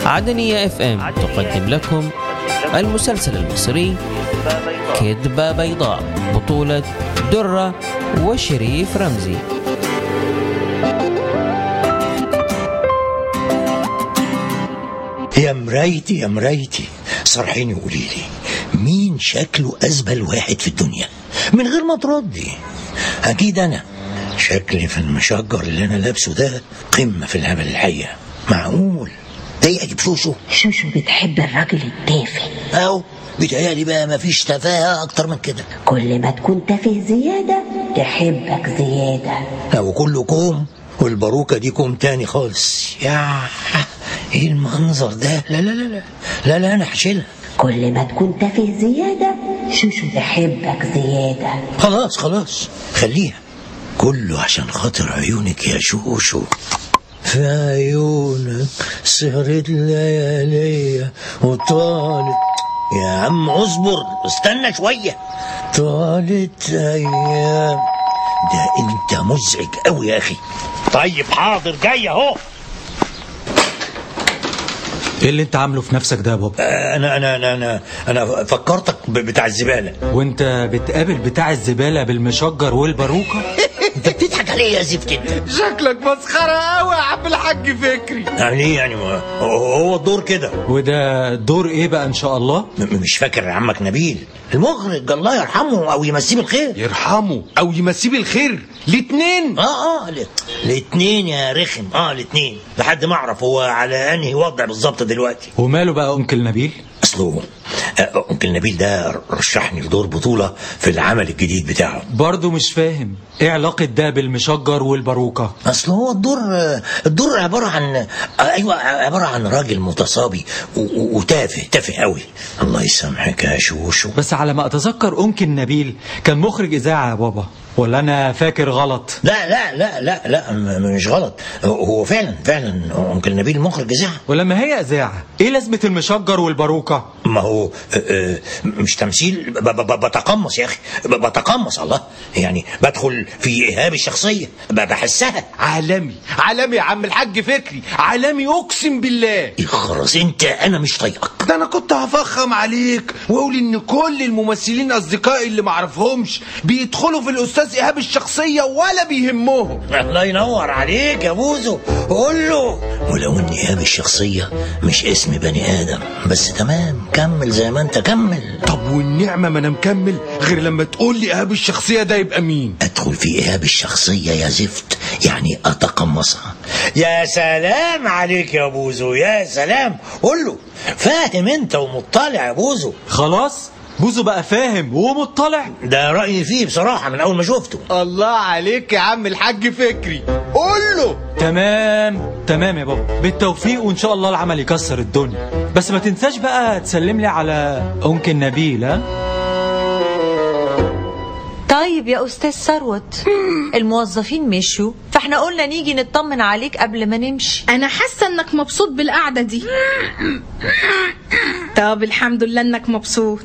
عدنية اف ام تقدم لكم المسلسل المصري كذبة بيضاء بطولة درة وشريف رمزي يا مرايتي يا مرايتي صرحيني وقولي لي مين شكله أزبل واحد في الدنيا من غير ما تردي أكيد أنا شكلي في المشجر اللي أنا لابسه ده قمة في الهبل الحقيقة معقول ده يعجب شوشو شوشو بتحب الراجل التافه أهو بيتهيألي بقى مفيش تفاهة أكتر من كده كل ما تكون تافه زيادة تحبك زيادة أو كله كوم والباروكة دي كوم تاني خالص يا ايه المنظر ده لا لا لا لا لا لا انا هشيلها كل ما تكون تافه زيادة شوشو تحبك زيادة خلاص خلاص خليها كله عشان خاطر عيونك يا شوشو في عيونك سهرت ليالية وطالت يا عم اصبر استنى شوية طالت ايام ده انت مزعج قوي يا اخي طيب حاضر جاي اهو ايه اللي انت عامله في نفسك ده يا بابا انا انا انا انا انا فكرتك ب- بتاع الزباله وانت بتقابل بتاع الزبالة بالمشجر والباروكة انت بتضحك عليه يا زفت انت شكلك مسخرة قوي يا عم الحاج فكري يعني ايه يعني ما- هو هو الدور كده وده دور ايه بقى ان شاء الله م- مش فاكر عمك نبيل المخرج الله يرحمه او يمسيه بالخير يرحمه او يمسيه بالخير الاتنين اه اه ال- الاتنين يا رخم اه الاتنين لحد ما اعرف هو على انهي وضع بالظبط دلوقتي وماله بقى انكل نبيل اصله آه، انكل نبيل ده رشحني لدور بطوله في العمل الجديد بتاعه برضه مش فاهم ايه علاقة ده بالمشجر والباروكة اصل هو الدور الدور عباره عن ايوه عباره عن راجل متصابي و- و- وتافه تافه قوي الله يسامحك يا شوشو بس على ما اتذكر انكل نبيل كان مخرج اذاعة يا بابا ولا انا فاكر غلط لا لا لا لا لا م- مش غلط هو فعلا فعلا انكل نبيل مخرج اذاعه ولما هي اذاعة ايه لازمة المشجر والباروكة ما هو آه، آه، مش تمثيل ب- ب- ب- بتقمص يا اخي ب- بتقمص الله يعني بدخل في ايهاب الشخصيه ب- بحسها عالمي عالمي يا عم الحاج فكري عالمي اقسم بالله خلاص انت انا مش طايقك ده انا كنت هفخم عليك واقول ان كل الممثلين اصدقائي اللي معرفهمش بيدخلوا في الاستاذ ايهاب الشخصيه ولا بيهمهم الله ينور عليك يا بوزو قول له ولو ان ايهاب الشخصيه مش اسم بني ادم بس تمام كمل زي ما انت كمل طب والنعمه ما انا مكمل غير لما تقول لي ايهاب الشخصيه ده يبقى مين ادخل في ايهاب الشخصيه يا زفت يعني اتقمصها يا سلام عليك يا بوزو يا سلام قول له فاهم انت ومطلع يا بوزو خلاص بوزو بقى فاهم ومطلع ده رايي فيه بصراحه من اول ما شفته الله عليك يا عم الحاج فكري قول له تمام تمام يا بابا بالتوفيق وان شاء الله العمل يكسر الدنيا بس ما تنساش بقى تسلم لي على انكل نبيل ها طيب يا أستاذ ثروت الموظفين مشوا فاحنا قلنا نيجي نطمن عليك قبل ما نمشي انا حاسه انك مبسوط بالقعده دي طب الحمد لله انك مبسوط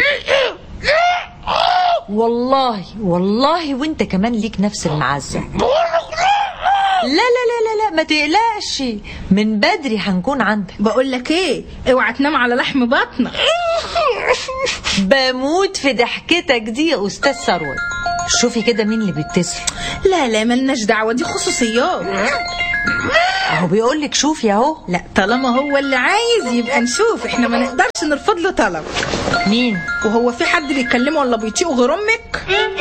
والله والله وانت كمان ليك نفس المعزة لا لا لا لا لا ما تقلقش من بدري هنكون عندك بقول لك ايه اوعى تنام على لحم بطنك بموت في ضحكتك دي يا أستاذ ثروت شوفي كده مين اللي بيتصل لا لا ملناش دعوه دي خصوصيات اهو بيقول لك شوفي اهو لا طالما هو اللي عايز يبقى نشوف احنا ما نقدرش نرفض له طلب مين وهو في حد بيكلمه ولا بيطيقه غير امك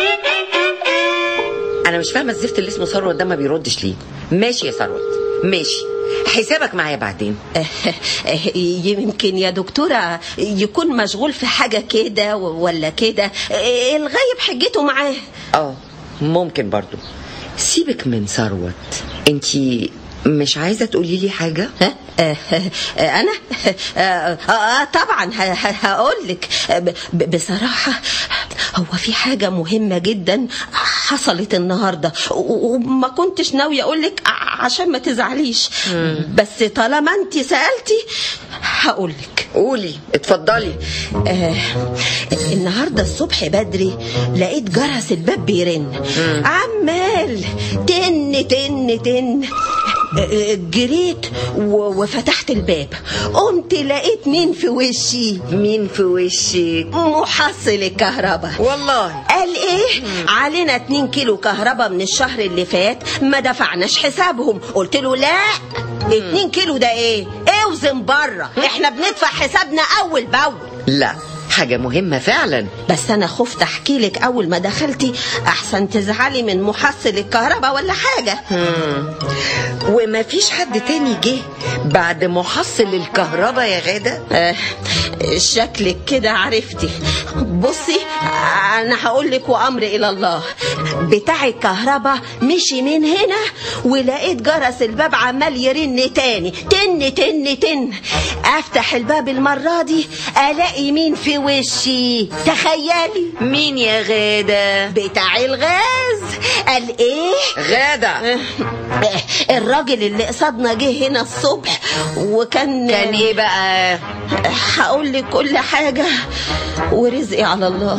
انا مش فاهمه الزفت اللي اسمه ثروت ده ما بيردش ليه ماشي يا ثروت ماشي حسابك معايا بعدين يمكن يا دكتورة يكون مشغول في حاجة كده ولا كده الغايب حجته معاه اه ممكن برضو سيبك من ثروت انتي مش عايزه تقولي لي حاجه ها؟ آه، آه، انا آه، آه، طبعا هقول لك بصراحة هو في حاجة مهمة جدا حصلت النهاردة و- وما كنتش ناوية اقول لك عشان ما تزعليش بس طالما انت سألتي هقول لك قولي اتفضلي آه النهارده الصبح بدري لقيت جرس الباب بيرن عمال تن تن تن آه، جريت و- وفتحت الباب قمت لقيت مين في وشي مين في وشك محصل الكهرباء والله قال ايه علينا 2 كيلو كهرباء من الشهر اللي فات ما دفعناش حسابهم قلت له لا 2 كيلو ده ايه اوزن بره احنا بندفع حسابنا اول باول لا حاجة مهمة فعلا بس انا خفت احكي لك اول ما دخلتي احسن تزعلي من محصل الكهرباء ولا حاجه وما فيش حد تاني جه بعد محصل الكهرباء يا غادة آه شكلك كده عرفتي بصي انا هقول لك وامر الى الله بتاع الكهرباء مشي من هنا ولقيت جرس الباب عمال يرن تاني تن تن تن افتح الباب المره دي الاقي مين في وشي تخيلي مين يا غادة بتاع الغاز قال ايه غادة الراجل اللي قصادنا جه هنا الصبح وكان كان ايه بقى هقول لك كل حاجة ورزقي على الله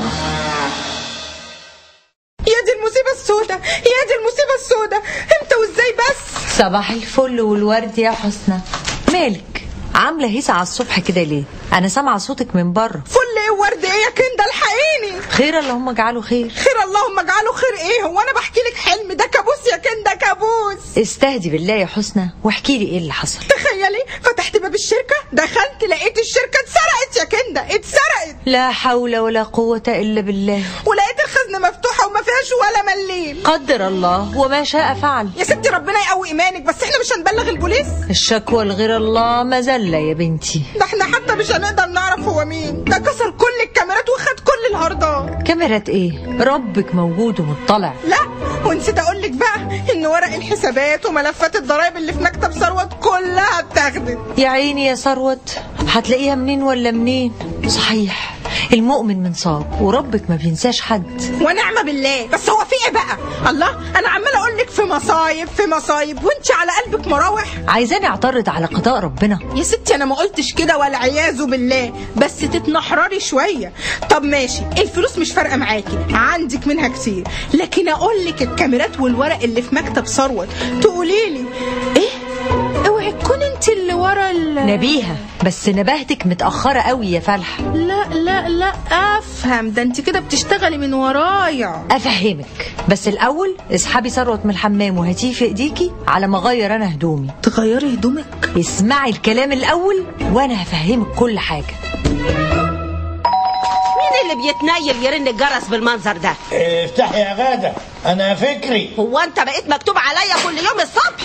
يا دي المصيبة السوداء يا دي المصيبة السوداء امتى وازاي بس صباح الفل والورد يا حسنى مالك عاملة هيسة على الصبح كده ليه أنا سامعة صوتك من بره فل ايه وورد ايه يا كنده الحقيني خير اللهم اجعله خير خير اللهم اجعله خير ايه هو انا بحكي لك حلم ده كابوس يا كنده كابوس استهدي بالله يا حسنى واحكي لي ايه اللي حصل تخيلي فتحت باب الشركة دخلت لقيت الشركة اتسرقت يا كنده اتسرقت لا حول ولا قوة إلا بالله ولقيت الخزنة مفتوحة وما فيهاش ولا مليم قدر الله وما شاء فعل يا ستي ربنا يقوي ايمانك بس احنا مش هنبلغ البوليس الشكوى لغير الله مذلة يا بنتي ده احنا حتى مش هنقدر نعرف هو مين ده كسر كل الكاميرات وخد كل الهاردات كاميرات ايه ربك موجود ومطلع لا ونسيت اقول لك بقى ان ورق الحسابات وملفات الضرايب اللي في مكتب ثروت كلها اتاخدت يا عيني يا ثروت هتلاقيها منين ولا منين صحيح المؤمن من صاب وربك ما بينساش حد ونعمة بالله بس هو في ايه بقى الله انا عماله اقول لك في مصايب في مصايب وانت على قلبك مراوح عايزاني اعترض على قضاء ربنا يا ستي انا ما قلتش كده والعياذ بالله بس تتنحرري شويه طب ماشي الفلوس مش فارقه معاكي عندك منها كتير لكن اقول لك الكاميرات والورق اللي في مكتب ثروت تقولي لي ايه اوعي تكون انت اللي ورا ال نبيهة بس نباهتك متأخرة قوي يا فلح لا لا لا افهم ده انت كده بتشتغلي من ورايا افهمك بس الاول اسحبي ثروت من الحمام وهاتيه في ايديكي على ما اغير انا هدومي تغيري هدومك اسمعي الكلام الاول وانا هفهمك كل حاجه مين اللي بيتنيل يرن الجرس بالمنظر ده افتحي يا غادة أنا فكري هو انت بقيت مكتوب عليا كل يوم الصبح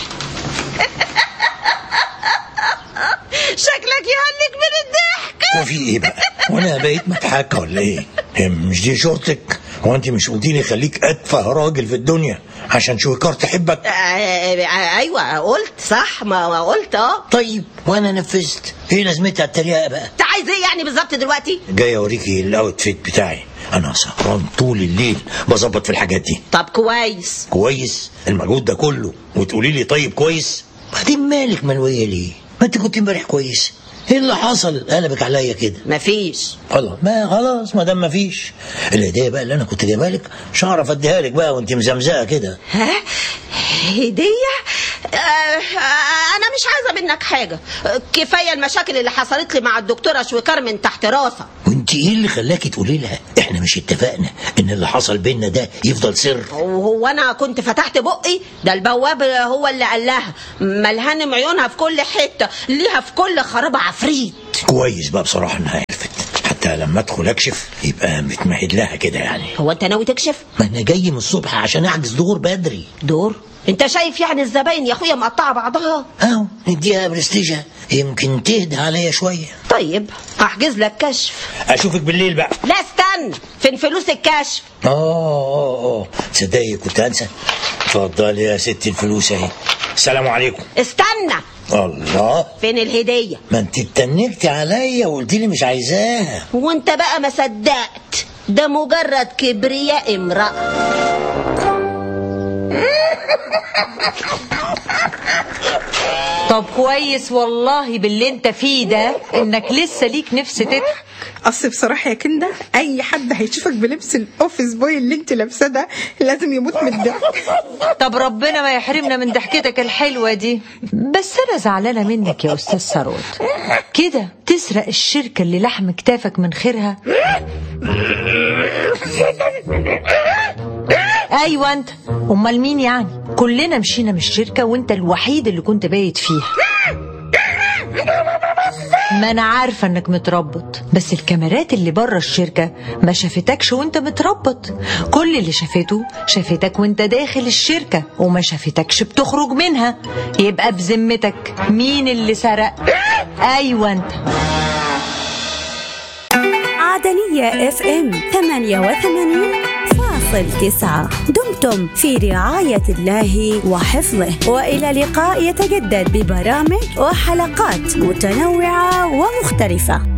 شكلك يهلك من الضحك وفي إيه بقى؟ وأنا بقيت مضحكة ولا إيه؟ هي مش دي شورتك؟ هو أنت مش قلتي لي خليك أتفه راجل في الدنيا عشان شويكار تحبك؟ آه، آه، ايوه قلت صح ما ما قلت اه طيب وأنا نفذت إيه لازمتها التريقة بقى؟ انت عايز ايه يعني بالظبط دلوقتي جاي أوريكي الأوتفيت بتاعي أنا سهران طول الليل بظبط في الحاجات دي طب كويس كويس المجهود ده كله وتقولي لي طيب كويس بعدين مالك ملوية ليه ما انت كنت امبارح كويس ايه اللي حصل قلبك عليا كده مفيش خلاص ما خلاص ما دام ما فيش الهديه بقى اللي انا كنت جايبها لك مش هعرف اديها لك بقى وانت مزمزقه كده ها هدية آه آه، أنا مش عايزة منك حاجة آه، كفاية المشاكل اللي حصلت لي مع الدكتورة شويكار من تحت راسها وانت ايه اللي خلاكي تقولي لها احنا مش اتفقنا ان اللي حصل بينا ده يفضل سر وهو أنا كنت فتحت بقي ده البواب هو اللي قال لها ملهنم عيونها في كل حتة ليها في كل خرابة عفريت كويس بقى بصراحه انها عرفت حتى لما ادخل اكشف يبقى متمهد لها كده يعني هو أنت ناوي تكشف ما انا جاي من الصبح عشان احجز دور بدري دور انت شايف يعني الزباين يا اخويا مقطعه بعضها اهو نديها برستيجها يمكن تهدى عليا شويه طيب هحجز لك كشف اشوفك بالليل بقى لا استنى فين فلوس الكشف اه اه اه تصدقي كنت انسى اتفضلي يا ستي الفلوس اهي السلام عليكم استنى الله فين الهديه ما انت اتنكتي عليا وقلت لي مش عايزاها وانت بقى ما صدقت ده مجرد كبرياء امرأة طب كويس والله باللي انت فيه ده انك لسه ليك نفس تضحك اصل بصراحه يا كنده اي حد هيشوفك بلبس الاوفيس بوي اللي انت لابساه ده لازم يموت من الضحك طب ربنا ما يحرمنا من ضحكتك الحلوة دي بس أنا زعلانة منك يا أستاذ ثروت كده تسرق الشركة اللي لحم كتافك من خيرها أيوة أنت أمال مين يعني كلنا مشينا من الشركة وأنت الوحيد اللي كنت بايت فيها ما انا عارفه انك متربط بس الكاميرات اللي بره الشركه ما شافتكش وانت متربط كل اللي شافته شافتك وانت داخل الشركه وما شافتكش بتخرج منها يبقى بذمتك مين اللي سرق ايوه انت عدنية اف ام 88 فاصل تسعة دمتم في رعاية الله وحفظه وإلى لقاء يتجدد ببرامج وحلقات متنوعة ومختلفة